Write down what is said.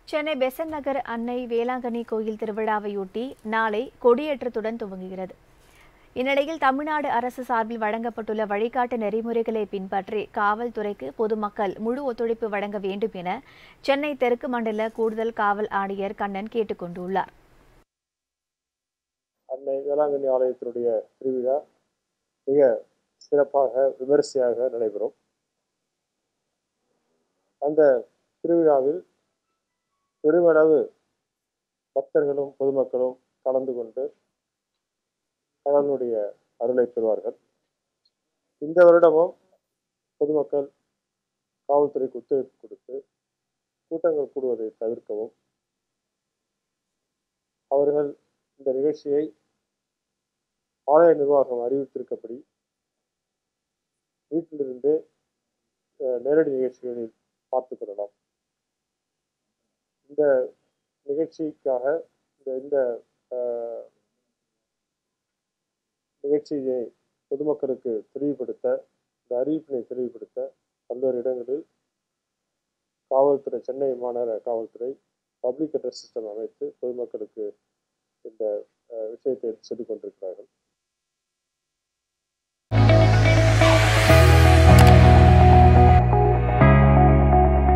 சென்னை பெசன்ட் நகர் அன்னை வேளாங்கண்ணி கோயில் திருவிழாவையொட்டி நாளை கொடியேற்றத்துடன் துவங்குகிறது இந்நிலையில் தமிழ்நாடு அரசு சார்பில் வழங்கப்பட்டுள்ள வழிகாட்டு நெறிமுறைகளை பின்பற்றி காவல்துறைக்கு பொதுமக்கள் முழு ஒத்துழைப்பு வழங்க வேண்டும் என சென்னை தெற்கு மண்டல கூடுதல் காவல் ஆணையர் கண்ணன் கேட்டுக் கொண்டுள்ளார் அன்னை வேளாங்கண்ணி ஆலயத்தினுடைய திருவிழா மிக சிறப்பாக விமரிசையாக நடைபெறும் அந்த திருவிழாவில் பெருமளவு பக்தர்களும் பொதுமக்களும் கலந்து கொண்டு கடவுளுடைய அருளை பெறுவார்கள் இந்த வருடமும் பொதுமக்கள் காவல்துறைக்கு ஒத்துழைப்பு கொடுத்து கூட்டங்கள் கூடுவதை தவிர்க்கவும் அவர்கள் இந்த நிகழ்ச்சியை ஆலய நிர்வாகம் அறிவித்திருக்கபடி வீட்டிலிருந்து அஹ், நேரடி நிகழ்ச்சிகளில் பார்த்துக் கொள்ளலாம் இந்த நிகழ்ச்சிக்காக இந்த இந்த அஹ், நிகழ்ச்சியை பொதுமக்களுக்கு தெளிவுபடுத்த இந்த அறிவிப்பினை தெளிவுபடுத்த பல்வேறு இடங்களில் காவல்துறை சென்னை மாநகர காவல்துறை பப்ளிக் அட்ரஸ் சிஸ்டம் அமைத்து பொதுமக்களுக்கு இந்த அஹ், விஷயத்தை எடுத்து சொல்லிக் கொண்டிருக்கிறார்கள்